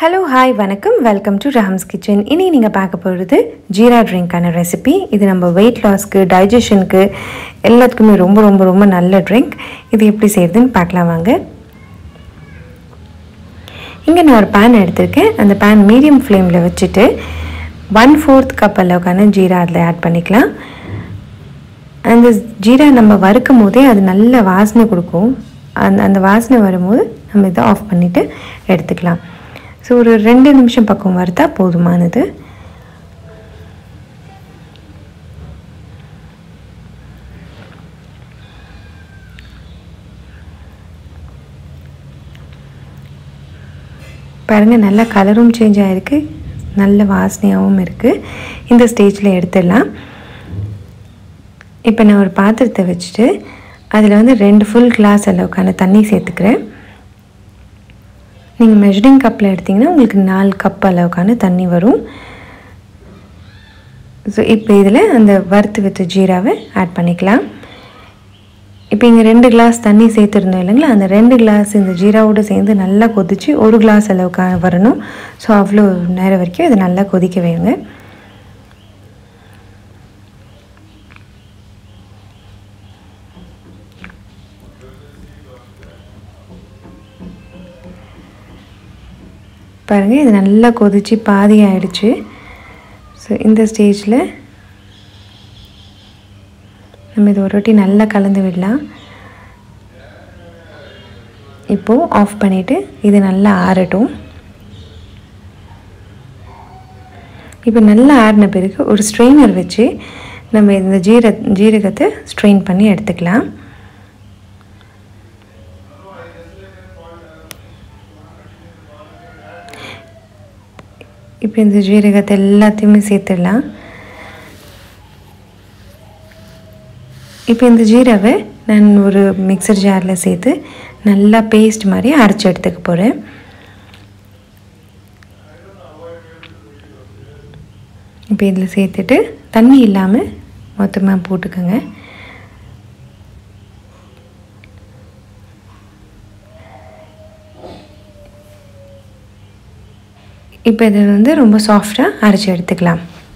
hello hi வணக்கம் welcome to Ram's kitchen இனி நீங்கள் பார்க்க போகிறது ஜீரா ட்ரிங்க்கான ரெசிபி இது நம்ம வெயிட் லாஸ்க்கு டைஜஷனுக்கு எல்லாத்துக்குமே ரொம்ப ரொம்ப ரொம்ப நல்ல ட்ரிங்க் இது எப்படி செய்கிறதுன்னு பார்க்கலாம் வாங்க இங்கே நான் ஒரு பேன் எடுத்திருக்கேன் அந்த பேன் மீடியம் ஃப்ளேமில் வச்சுட்டு ஒன் ஃபோர்த் கப் அளவுக்கான ஜீரா அதில் ஆட் பண்ணிக்கலாம் அந்த ஜீரா நம்ம வறுக்கும் போதே அது நல்ல வாசனை கொடுக்கும் அந்த அந்த வாசனை வரும்போது நம்ம இதை ஆஃப் பண்ணிவிட்டு எடுத்துக்கலாம் ஸோ ஒரு ரெண்டு நிமிஷம் பக்கம் வறுத்தா போதுமானது பாருங்கள் நல்லா கலரும் சேஞ்ச் ஆகிருக்கு நல்ல வாசனையாகவும் இருக்குது இந்த ஸ்டேஜில் எடுத்துடலாம் இப்போ நான் ஒரு பாத்திரத்தை வச்சுட்டு அதில் வந்து ரெண்டு ஃபுல் கிளாஸ் அளவுக்கான தண்ணி சேர்த்துக்கிறேன் நீங்கள் மெஷரிங் கப்பில் எடுத்திங்கன்னா உங்களுக்கு நாலு கப் அளவுக்கான தண்ணி வரும் ஸோ இப்போ இதில் அந்த வறுத்து வச்ச ஜீராவை ஆட் பண்ணிக்கலாம் இப்போ இங்கே ரெண்டு கிளாஸ் தண்ணி சேர்த்துருந்தோம் இல்லைங்களா அந்த ரெண்டு கிளாஸ் இந்த ஜீராவோடு சேர்ந்து நல்லா கொதித்து ஒரு கிளாஸ் அளவுக்கு வரணும் ஸோ அவ்வளோ நேரம் வரைக்கும் இதை நல்லா கொதிக்க வைங்க பாருங்கள் இது நல்லா கொதித்து பாதி ஆயிடுச்சு ஸோ இந்த ஸ்டேஜில் நம்ம இது ஒரு வாட்டி நல்லா கலந்து விடலாம் இப்போது ஆஃப் பண்ணிவிட்டு இது நல்லா ஆறட்டும் இப்போ நல்லா ஆறின பிறகு ஒரு ஸ்ட்ரெயினர் வச்சு நம்ம இந்த ஜீர ஜீரகத்தை ஸ்ட்ரெயின் பண்ணி எடுத்துக்கலாம் இப்போ இந்த ஜீரகத்தை எல்லாத்தையுமே சேர்த்துடலாம் இப்போ இந்த ஜீரவை நான் ஒரு மிக்சர் ஜாரில் சேர்த்து நல்லா பேஸ்ட் மாதிரி அரைச்சி எடுத்துக்க போகிறேன் இப்போ இதில் சேர்த்துட்டு தண்ணி இல்லாமல் மொத்தமாக போட்டுக்கோங்க இப்போ இதை வந்து ரொம்ப சாஃப்டாக அரைச்சி எடுத்துக்கலாம்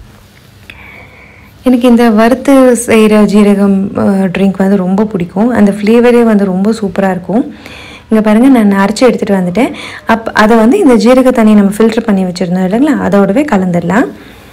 எனக்கு இந்த வறுத்து செய்கிற ஜீரகம் ட்ரிங்க் வந்து ரொம்ப பிடிக்கும் அந்த ஃப்ளேவரே வந்து ரொம்ப சூப்பராக இருக்கும் இங்கே பாருங்கள் நான் அரைச்சி எடுத்துகிட்டு வந்துட்டேன் அப் அதை வந்து இந்த ஜீரக தண்ணி நம்ம ஃபில்டர் பண்ணி வச்சுருந்தோம் இல்லைங்களா அதோடவே கலந்துடலாம்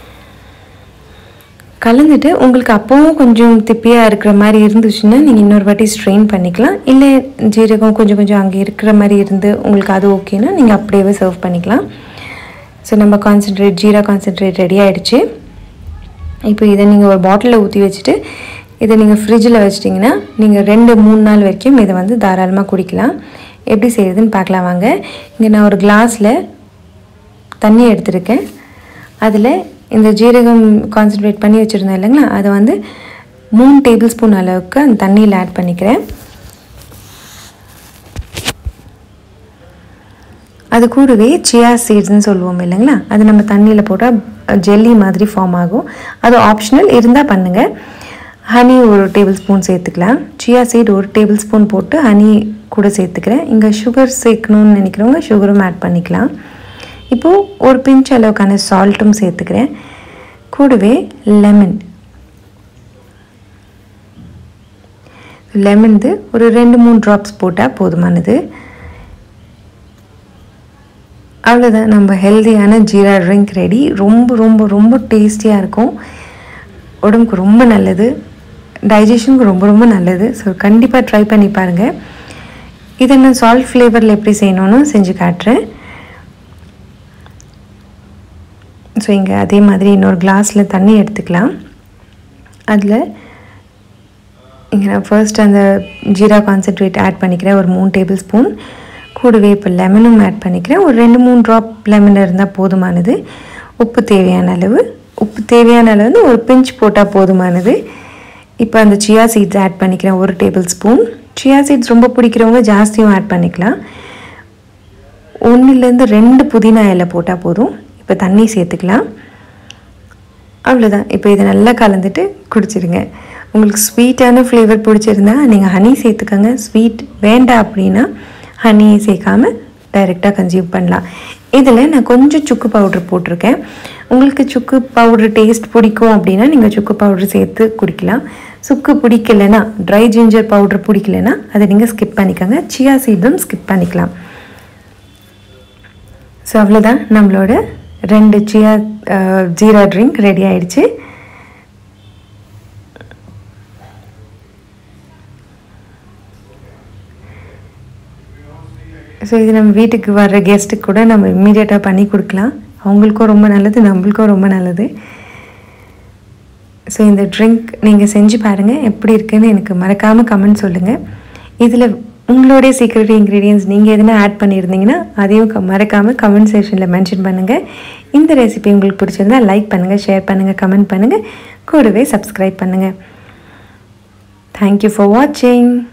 கலந்துட்டு உங்களுக்கு அப்போவும் கொஞ்சம் திப்பியாக இருக்கிற மாதிரி இருந்துச்சுன்னா நீங்கள் இன்னொரு வாட்டி ஸ்ட்ரெயின் பண்ணிக்கலாம் இல்லை ஜீரகம் கொஞ்சம் கொஞ்சம் அங்கே இருக்கிற மாதிரி இருந்து உங்களுக்கு அது ஓகேனா நீங்கள் அப்படியே சர்வ் பண்ணிக்கலாம் ஸோ நம்ம கான்சென்ட்ரேட் ஜீரா கான்சென்ட்ரேட் ரெடி ஆகிடுச்சு இப்போ இதை நீங்கள் ஒரு பாட்டிலில் ஊற்றி வச்சுட்டு இதை நீங்கள் ஃப்ரிட்ஜில் வச்சிட்டிங்கன்னா நீங்கள் ரெண்டு மூணு நாள் வரைக்கும் இதை வந்து தாராளமாக குடிக்கலாம் எப்படி செய்யுதுன்னு பார்க்கலாம் வாங்க இங்கே நான் ஒரு கிளாஸில் தண்ணி எடுத்திருக்கேன் அதில் இந்த ஜீரகம் கான்சென்ட்ரேட் பண்ணி வச்சுருந்தேன் இல்லைங்களா அதை வந்து மூணு டேபிள் ஸ்பூன் அளவுக்கு அந்த தண்ணியில் ஆட் பண்ணிக்கிறேன் அது கூடவே சியா சீட்ஸ்னு சொல்லுவோம் இல்லைங்களா அது நம்ம தண்ணியில் போட்டால் ஜெல்லி மாதிரி ஃபார்ம் ஆகும் அது ஆப்ஷனல் இருந்தால் பண்ணுங்கள் ஹனி ஒரு டேபிள் ஸ்பூன் சேர்த்துக்கலாம் சியா சீட் ஒரு டேபிள் ஸ்பூன் போட்டு ஹனி கூட சேர்த்துக்கிறேன் இங்கே சுகர் சேர்க்கணும்னு நினைக்கிறவங்க சுகரும் ஆட் பண்ணிக்கலாம் இப்போது ஒரு பிஞ்ச் அளவுக்கான சால்ட்டும் சேர்த்துக்கிறேன் கூடவே லெமன் லெமன்து ஒரு ரெண்டு மூணு ட்ராப்ஸ் போட்டால் போதுமானது அவ்வளோதான் நம்ம ஹெல்த்தியான ஜீரா ட்ரிங்க் ரெடி ரொம்ப ரொம்ப ரொம்ப டேஸ்டியாக இருக்கும் உடம்புக்கு ரொம்ப நல்லது டைஜஷனுக்கு ரொம்ப ரொம்ப நல்லது ஸோ கண்டிப்பாக ட்ரை பண்ணி பாருங்கள் இதை நான் சால்ட் ஃப்ளேவரில் எப்படி செய்யணும்னு செஞ்சு காட்டுறேன் ஸோ இங்கே அதே மாதிரி இன்னொரு கிளாஸில் தண்ணி எடுத்துக்கலாம் அதில் இங்கே நான் ஃபர்ஸ்ட் அந்த ஜீரா கான்சன்ட்ரேட் ஆட் பண்ணிக்கிறேன் ஒரு மூணு டேபிள் ஸ்பூன் கூடவே இப்போ லெமனும் ஆட் பண்ணிக்கிறேன் ஒரு ரெண்டு மூணு ட்ராப் லெமன் இருந்தால் போதுமானது உப்பு தேவையான அளவு உப்பு தேவையான அளவு வந்து ஒரு பிஞ்ச் போட்டால் போதுமானது இப்போ அந்த சியா சீட்ஸ் ஆட் பண்ணிக்கிறேன் ஒரு டேபிள் ஸ்பூன் சியா சீட்ஸ் ரொம்ப பிடிக்கிறவங்க ஜாஸ்தியும் ஆட் பண்ணிக்கலாம் ஒன்றுலேருந்து ரெண்டு புதினா இலை போட்டால் போதும் இப்போ தண்ணி சேர்த்துக்கலாம் அவ்வளோதான் இப்போ இதை நல்லா கலந்துட்டு குடிச்சிருங்க உங்களுக்கு ஸ்வீட்டான ஃப்ளேவர் பிடிச்சிருந்தா நீங்கள் ஹனி சேர்த்துக்கோங்க ஸ்வீட் வேண்டாம் அப்படின்னா ஹனி சேர்க்காம டைரெக்டாக கன்சியூம் பண்ணலாம் இதில் நான் கொஞ்சம் சுக்கு பவுடர் போட்டிருக்கேன் உங்களுக்கு சுக்கு பவுடர் டேஸ்ட் பிடிக்கும் அப்படின்னா நீங்கள் சுக்கு பவுடர் சேர்த்து குடிக்கலாம் சுக்கு பிடிக்கலைன்னா ட்ரை ஜிஞ்சர் பவுடர் பிடிக்கலைன்னா அதை நீங்கள் ஸ்கிப் பண்ணிக்கோங்க சியா சீடும் ஸ்கிப் பண்ணிக்கலாம் ஸோ அவ்வளோதான் நம்மளோட ரெண்டு சியா ஜீரா ட்ரிங்க் ரெடி ஆயிடுச்சு ஸோ இது நம்ம வீட்டுக்கு வர்ற கெஸ்ட்டுக்கு கூட நம்ம இம்மீடியட்டாக பண்ணி கொடுக்கலாம் அவங்களுக்கும் ரொம்ப நல்லது நம்மளுக்கும் ரொம்ப நல்லது ஸோ இந்த ட்ரிங்க் நீங்கள் செஞ்சு பாருங்கள் எப்படி இருக்குன்னு எனக்கு மறக்காமல் கமெண்ட் சொல்லுங்கள் இதில் உங்களுடைய சீக்ரெட் இன்க்ரீடியன்ஸ் நீங்கள் எதுனா ஆட் பண்ணியிருந்தீங்கன்னா அதையும் க- மறக்காமல் கமெண்ட் செக்ஷனில் மென்ஷன் பண்ணுங்கள் இந்த ரெசிபி உங்களுக்கு பிடிச்சிருந்தா லைக் பண்ணுங்கள் ஷேர் பண்ணுங்கள் கமெண்ட் பண்ணுங்கள் கூடவே சப்ஸ்கிரைப் பண்ணுங்கள் தேங்க்யூ ஃபார் வாட்சிங்